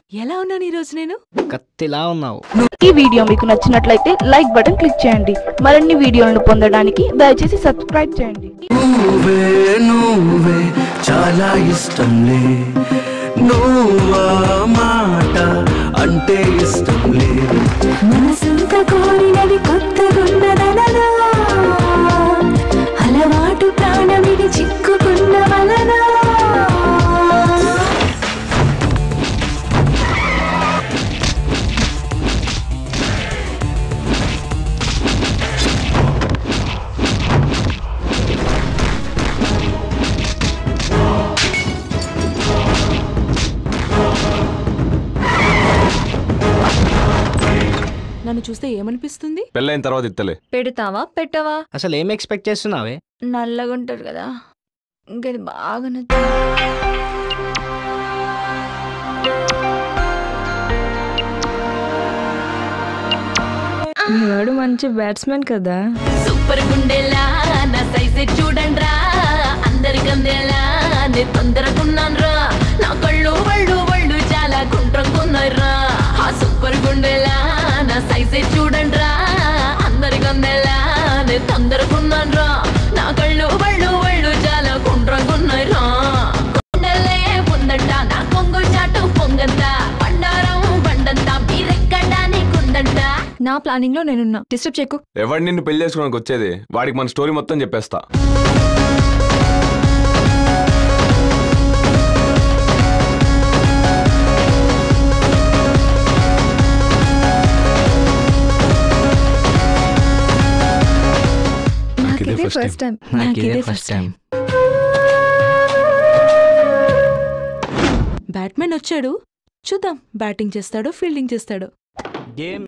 ఎలా ఉన్నాను ఈ రోజు నేను కత్తిలా ఉన్నావు ఈ వీడియో మీకు నచ్చినట్లయితే లైక్ బటన్ క్లిక్ చేయండి మరిన్ని వీడియోలను పొందడానికి దయచేసి సబ్స్క్రైబ్ చేయండి నువ్వే నువ్వే చాలా ఇష్టంలే నువ్వా మాట అంటే ఇష్టంలే మనసంత కోరినది కొత్తగున్నదననా అలవాటు ప్రాణమిది చిక్కుకున్న వలనా నన్ను చూస్తే ఏమనిపిస్తుంది పెళ్ళైన తర్వాత ఇత్తలే పెడతావా పెట్టవా అసలు ఏం ఎక్స్పెక్ట్ చేస్తున్నావే నల్లగా ఉంటారు కదా ఇంకది బాగా నచ్చింది వాడు మంచి బ్యాట్స్మెన్ కదా సూపర్ గుండెలా నా సైజే చూడండిరా అందరికందేలా నే తొందరకున్నాన్రా నా కళ్ళు వాళ్ళు వాళ్ళు చాలా గుండ్రంగున్నాయిరా ఆ సూపర్ గుండెలా నా సైజే చూడండిరా అందరికందేలా నే తొందరకున్నాన్రా నా కళ్ళు వాళ్ళు వాళ్ళు చాలా గుండ్రంగున్నాయిరా కొండలే ఉందంట నా కొంగు చాటు పొంగంత బండారం బండంత మీరెక్కడా నీకుందంట నా ప్లానింగ్ లో నేనున్నా డిస్టర్బ్ చేయకు ఎవడు నిన్ను పెళ్లి చేసుకోవడానికి వచ్చేది వాడికి మన స్టోరీ మొత్తం చెప్పేస్తా నాకిదే first ఫస్ట్ టైం నాకు ఇదే ఫస్ట్ టైం బ్యాట్మెన్ వచ్చాడు చూద్దాం బ్యాటింగ్ చేస్తాడో ఫీల్డింగ్ చేస్తాడో గేమ్